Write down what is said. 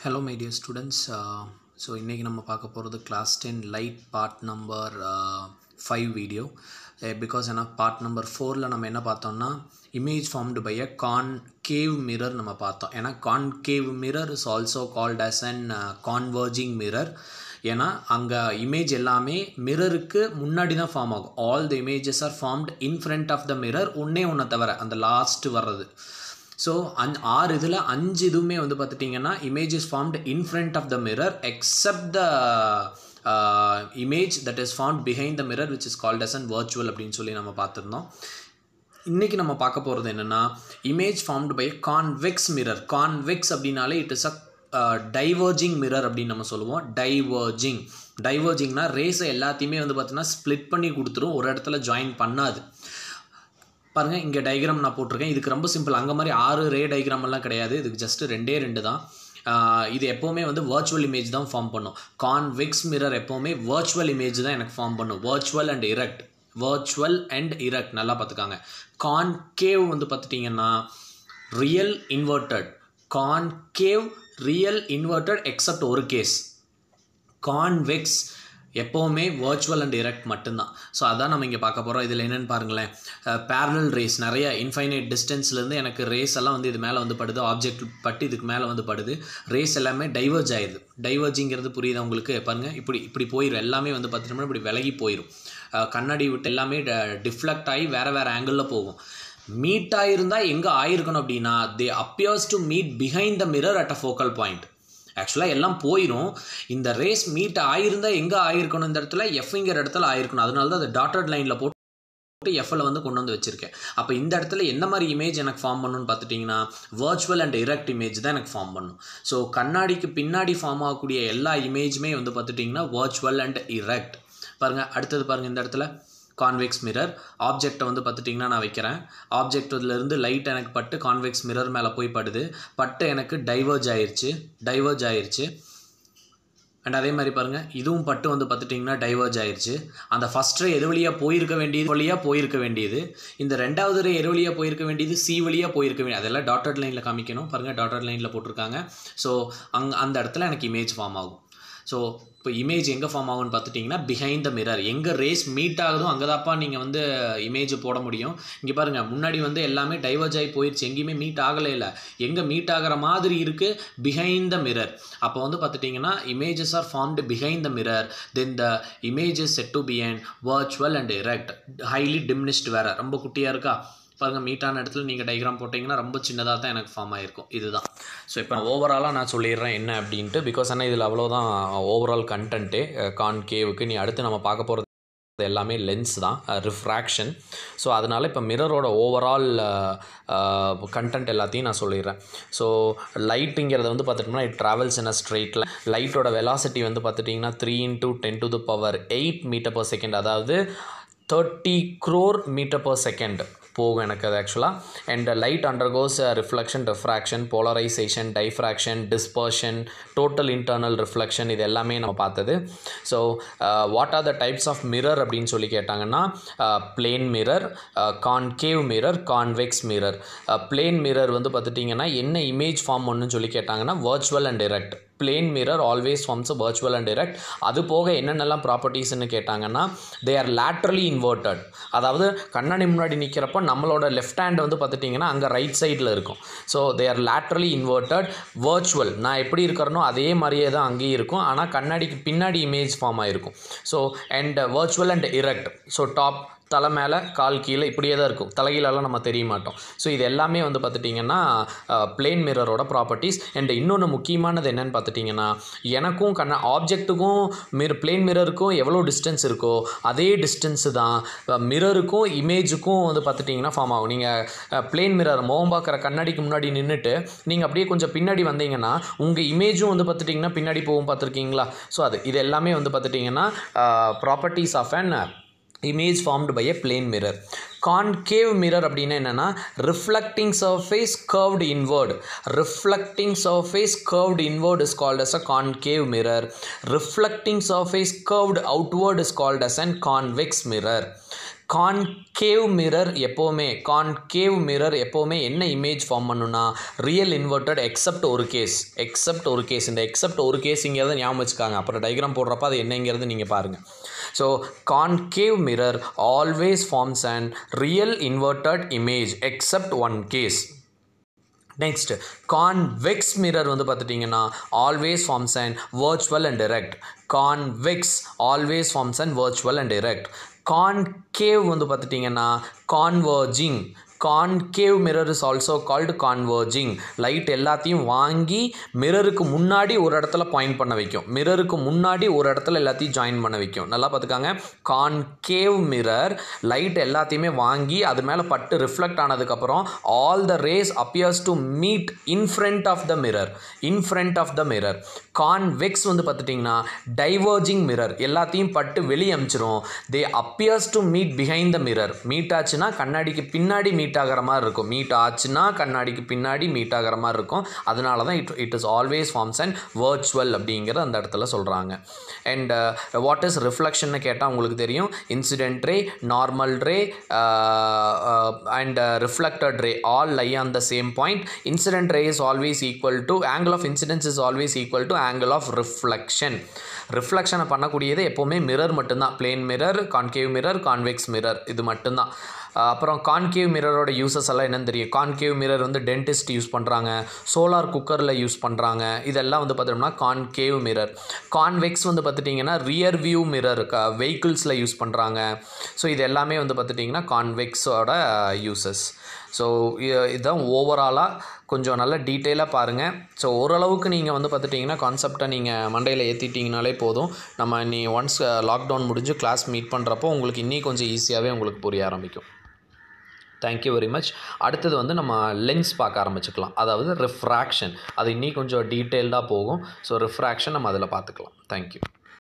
hello my dear students so இன்றைக்கி நம்ம பார்க்க போகிறது class ten light part number five video because ஏன்னா பார்ட் நம்பர் ஃபோரில் நம்ம என்ன பார்த்தோம்னா image formed by a concave mirror நம்ம பார்த்தோம் ஏன்னா concave mirror is also called as an converging mirror ஏன்னா அங்கே இமேஜ் எல்லாமே மிரருக்கு முன்னாடி தான் ஃபார்ம் ஆகும் all the images are formed in front of the mirror ஒன்றே ஒன்றை தவிர அந்த லாஸ்ட் வர்றது ஸோ அந் ஆறு இதில் அஞ்சு இதுவுமே வந்து பார்த்துட்டிங்கன்னா image is formed in front of the mirror except the image that is formed behind the mirror which is called as an virtual அப்படின்னு சொல்லி நம்ம பார்த்துருந்தோம் இன்றைக்கி நம்ம பார்க்க போகிறது என்னென்னா image formed by convex mirror convex அப்படின்னாலே it is a diverging mirror அப்படின்னு நம்ம சொல்லுவோம் டைவர்ஜிங் டைவர்ஜிங்னா ரேஸை எல்லாத்தையுமே வந்து பார்த்தீங்கன்னா ஸ்ப்ளிட் பண்ணி கொடுத்துரும் ஒரு இடத்துல ஜாயின் பண்ணாது பாருங்கள் இங்கே டயக்ராம் நான் போட்டிருக்கேன் இதுக்கு ரொம்ப சிம்பிள் அங்கே மாதிரி ஆறு ரே டயக்ராம் எல்லாம் கிடையாது இதுக்கு ஜஸ்ட் ரெண்டே ரெண்டு தான் ஆஹ் இது எப்போவுமே வந்து வர்ச்சுவல் இமேஜ் தான் ஃபார்ம் பண்ணும் கான்வெக்ஸ் மிரர் எப்போவுமே வர்ச்சுவல் இமேஜ் தான் எனக்கு ஃபார்ம் பண்ணும் virtual and erect virtual and erect நல்லா பார்த்துக்காங்க கான்கேவ் வந்து பார்த்துட்டிங்கன்னா real inverted concave real inverted except ஒரு கேஸ் கான்வெக்ஸ் எப்போவுமே வர்ச்சுவல் அண்ட் இரக்ட் மட்டும்தான் ஸோ அதான் நம்ம இங்கே பார்க்க போகிறோம் இதில் என்னென்னு பாருங்களேன் பேரலல் ரேஸ் நிறைய இன்ஃபைனைட் டிஸ்டன்ஸ்லேருந்து எனக்கு ரேஸ் எல்லாம் வந்து இது மேலே வந்து படுது ஆப்ஜெக்ட் பட்டு இதுக்கு மேலே வந்து படுது ரேஸ் எல்லாமே டைவர்ஜ் ஆயிடுது டைவர்ஜிங்கிறது புரியுது உங்களுக்கு பாருங்கள் இப்படி இப்படி போயிடும் எல்லாமே வந்து பார்த்துட்டோம்னா இப்படி விலகி போயிடும் கண்ணாடி விட்டு எல்லாமே டிஃப்ளெக்ட் ஆகி வேறு வேறு ஆங்கிளில் போகும் மீட் ஆகிருந்தால் எங்கே ஆயிருக்கணும் அப்படின்னா they appears to meet behind the mirror at a focal point ஆக்சுவலாக எல்லாம் போயிடும் இந்த ரேஸ் மீட் ஆயிருந்தா எங்கே ஆயிருக்கணும் இந்த இடத்துல எஃப்ங்கிற இடத்துல ஆயிருக்கணும் அதனால தான் அது டாட்டட் லைனில் போட்டு எஃப்எல் வந்து கொண்டு வந்து வச்சுருக்கேன் அப்போ இந்த இடத்துல எந்த மாதிரி இமேஜ் எனக்கு ஃபார்ம் பண்ணணும்னு பார்த்துட்டிங்கன்னா வர்ச்சுவல் அண்ட் இரக்ட் இமேஜ் தான் எனக்கு ஃபார்ம் பண்ணும் ஸோ கண்ணாடிக்கு பின்னாடி ஃபார்ம் ஆகக்கூடிய எல்லா இமேஜுமே வந்து பார்த்துட்டிங்கன்னா வர்ச்சுவல் அண்ட் இரக்ட் பாருங்கள் அடுத்தது பாருங்கள் இந்த இடத்துல கான்வெக்ஸ் மிரர் ஆப்ஜெக்டை வந்து பார்த்துட்டிங்கன்னா நான் வைக்கிறேன் ஆப்ஜெக்ட்லேருந்து லைட் எனக்கு பட்டு கான்வெக்ஸ் மிரர் மேலே போய் படுது பட்டு எனக்கு டைவர்ஜ் ஆயிருச்சு டைவர்ஜ் ஆயிருச்சு அண்ட் அதே மாதிரி பாருங்கள் இதுவும் பட்டு வந்து பார்த்துட்டிங்கன்னா டைவர்ஜ் ஆயிருச்சு அந்த ஃபஸ்ட் ரே எது வழியாக போயிருக்க வேண்டியது வழியாக போயிருக்க வேண்டியது இந்த ரெண்டாவது ரே எது வழியாக போயிருக்க வேண்டியது சி வழியாக போயிருக்க வேண்டியது அதெல்லாம் டாட்டட் லைனில் காமிக்கணும் பாருங்கள் டாட்டட் லைனில் போட்டிருக்காங்க ஸோ அங் அந்த இடத்துல எனக்கு இமேஜ் ஃபார்ம் ஆகும் ஸோ இப்போ இமேஜ் எங்கே ஃபார்ம் ஆகும்னு பார்த்துட்டிங்கன்னா பிஹைண்ட் த மிரர் எங்கே ரேஸ் மீட் ஆகுதோ அங்கே தான்ப்பா நீங்கள் வந்து இமேஜ் போட முடியும் இங்கே பாருங்கள் முன்னாடி வந்து எல்லாமே டைவர்ஜ் ஆகி போயிடுச்சு எங்கேயுமே மீட் ஆகலை இல்லை எங்கே மீட் ஆகிற மாதிரி இருக்குது பிஹைண்ட் த மிரர் அப்போ வந்து பார்த்துட்டிங்கன்னா images are formed behind the mirror then the images said to be and virtual and erect highly diminished வேறு ரொம்ப குட்டியாக இருக்கா பாருங்கள் மீட்டான இடத்துல நீங்கள் டைக்ராம் போட்டிங்கன்னா ரொம்ப சின்னதாக தான் எனக்கு ஃபார்ம் ஆகிருக்கும் இதுதான் ஸோ இப்போ ஓவராலாக நான் சொல்லிடுறேன் என்ன அப்படின்ட்டு பிகாஸ் ஆனால் இதில் அவ்வளோதான் ஓவரால் கண்டென்ட்டு கான்கேவுக்கு நீ அடுத்து நம்ம பார்க்க போகிறது எல்லாமே லென்ஸ் தான் ரிஃப்ராக்ஷன் ஸோ அதனால் இப்போ மிரரோட ஓவரால் கண்டென்ட் எல்லாத்தையும் நான் சொல்லிடுறேன் ஸோ லைட்டுங்கிறத வந்து பார்த்துட்டோம்னா இட் ட்ராவல்ஸ் இன் அ ஸ்ட்ரெயிட்டில் லைட்டோட வெலாசிட்டி வந்து பார்த்துட்டிங்கன்னா three into ten to the power eight metre per second அதாவது thirty crore metre per second போகும் எனக்கு அது ஆக்சுவலாக and light undergoes reflection refraction polarisation diffraction dispersion total internal reflection இது எல்லாமே நம்ம பார்த்தது so what are the types of mirror அப்படின்னு சொல்லி கேட்டாங்கன்னா plane mirror concave mirror convex mirror plane mirror வந்து பார்த்துட்டிங்கன்னா என்ன இமேஜ் ஃபார்ம் ஒன்றுன்னு சொல்லி கேட்டாங்கன்னா virtual and erect plane mirror always forms virtual and erect அது போக என்னென்னலாம் ப்ராப்பர்ட்டிஸ்னு கேட்டாங்கன்னா தே ஆர் லேட்ரலி இன்வெர்ட்டட் அதாவது கண்ணாடி முன்னாடி நிற்கிறப்போ நம்மளோட லெஃப்ட் ஹேண்ட் வந்து பார்த்துட்டிங்கன்னா அங்கே ரைட் சைடில் இருக்கும் so they are laterally inverted virtual நான் எப்படி இருக்கிறனோ அதே மாதிரியே தான் அங்கேயும் இருக்கும் ஆனால் கண்ணாடிக்கு பின்னாடி இமேஜ் ஃபார்ம் ஆகிருக்கும் so and virtual and erect so top தலை மேலே கால் கீழே இப்படியே தான் இருக்கும் தலைகீழெல்லாம் நம்ம தெரிய மாட்டோம் ஸோ இது எல்லாமே வந்து பார்த்துட்டிங்கன்னா பிளேன் மிரரோட ப்ராப்பர்ட்டிஸ் அண்ட் இன்னொன்று முக்கியமானது என்னென்னு பார்த்துட்டிங்கன்னா எனக்கும் கண்ண ஆப்ஜெக்ட்டுக்கும் மிர் பிளேன் மிரருக்கும் எவ்வளோ டிஸ்டன்ஸ் இருக்கோ அதே டிஸ்டன்ஸு தான் மிரருக்கும் இமேஜுக்கும் வந்து பார்த்துட்டிங்கன்னா ஃபார்ம் ஆகும் நீங்கள் பிளேன் மிரர் மோகம் பார்க்குற கண்ணாடிக்கு முன்னாடி நின்றுட்டு நீங்கள் அப்படியே கொஞ்சம் பின்னாடி வந்தீங்கன்னா உங்கள் இமேஜும் வந்து பார்த்துட்டிங்கன்னா பின்னாடி போகும் பார்த்துருக்கீங்களா ஸோ அது இது எல்லாமே வந்து பார்த்துட்டிங்கன்னா properties of an image formed by a plane mirror concave mirror அப்படின்னா என்னென்னா reflecting surface curved inward reflecting surface curved inward is called as a concave mirror reflecting surface curved outward is called as an convex mirror concave mirror எப்போவுமே concave mirror எப்போவுமே என்ன image form பண்ணுன்னா real inverted except ஒரு case except ஒரு case இந்த except ஒரு கேஸுங்கிறத ஞாபகம் வச்சுக்காங்க அப்புறம் டயக்ராம் போடுறப்ப அது என்னங்கிறது நீங்கள் பாருங்கள் so concave mirror always forms and real inverted image except one case next convex mirror வந்து பார்த்துட்டிங்கன்னா always forms and virtual and erect convex always forms and virtual and erect concave வந்து பார்த்துட்டிங்கன்னா converging concave mirror is also called converging light எல்லாத்தையும் வாங்கி மிரருக்கு முன்னாடி ஒரு இடத்துல point பண்ண வைக்கும் மிரருக்கு முன்னாடி ஒரு இடத்துல எல்லாத்தையும் ஜாயின் பண்ண வைக்கும் நல்லா பார்த்துக்காங்க கான்கேவ் மிரர் லைட் எல்லாத்தையுமே வாங்கி அது மேலே பட்டு ரிஃப்ளெக்ட் ஆனதுக்கப்புறம் all the rays appears to meet in front of the mirror in front of the mirror convex வந்து பார்த்துட்டிங்கன்னா டைவர்ஜிங் மிரர் எல்லாத்தையும் பட்டு வெளியே அமிச்சிரும் they appears to meet behind the mirror meet ஆச்சுன்னா கண்ணாடிக்கு பின்னாடி மீட் ஆகிற மாதிரி இருக்கும் மீட் ஆச்சுன்னா கண்ணாடிக்கு பின்னாடி மீட் ஆகிற மாதிரி இருக்கும் அதனால தான் it it is always forms and virtual அப்படிங்கிற அந்த இடத்துல சொல்கிறாங்க அண்ட் வாட் இஸ் ரிஃப்ளெக்ஷன்னு கேட்டால் உங்களுக்கு தெரியும் incident ray normal ray and reflected ray all lie on the same point incident ray is always equal to angle of incidence is always equal to angle of reflection ரிஃப்ளெக்ஷனை பண்ணக்கூடியது எப்போவுமே mirror மட்டும்தான் plane mirror concave mirror convex mirror இது மட்டும்தான் அப்புறம் concave மிரரோட uses எல்லாம் என்னன்னு தெரியும் கான்கேவ் மிரர் வந்து டென்டிஸ்ட் யூஸ் பண்ணுறாங்க சோலார் குக்கரில் யூஸ் பண்ணுறாங்க இதெல்லாம் வந்து பார்த்தோம்னா கான்கேவ் மிரர் கான்வெக்ஸ் வந்து பார்த்துட்டிங்கன்னா ரியர் வியூ மிரர் வெஹிக்கிள்ஸில் யூஸ் பண்ணுறாங்க ஸோ இது எல்லாமே வந்து பார்த்துட்டிங்கன்னா கான்வெக்ஸோட யூசஸ் ஸோ இதுதான் ஓவராலாக கொஞ்சம் நல்லா டீட்டெயிலாக பாருங்கள் ஸோ ஓரளவுக்கு நீங்கள் வந்து பார்த்துட்டிங்கன்னா கான்செப்டை நீங்கள் மண்டையில் ஏற்றிட்டிங்கனாலே போதும் நம்ம நீ ஒன்ஸ் லாக்டவுன் முடிஞ்சு கிளாஸ் மீட் பண்ணுறப்போ உங்களுக்கு இன்னி கொஞ்சம் ஈஸியாகவே உங்களுக்கு புரிய ஆரம்பிக்கும் தேங்க்யூ வெரி மச் அடுத்தது வந்து நம்ம லென்ஸ் பார்க்க ஆரம்பிச்சுக்கலாம் அதாவது ரிஃப்ராக்ஷன் அது இன்னி கொஞ்சம் டீட்டெயில்டாக போகும் ஸோ ரிஃப்ராக்ஷன் நம்ம அதில் பார்த்துக்கலாம் தேங்க்யூ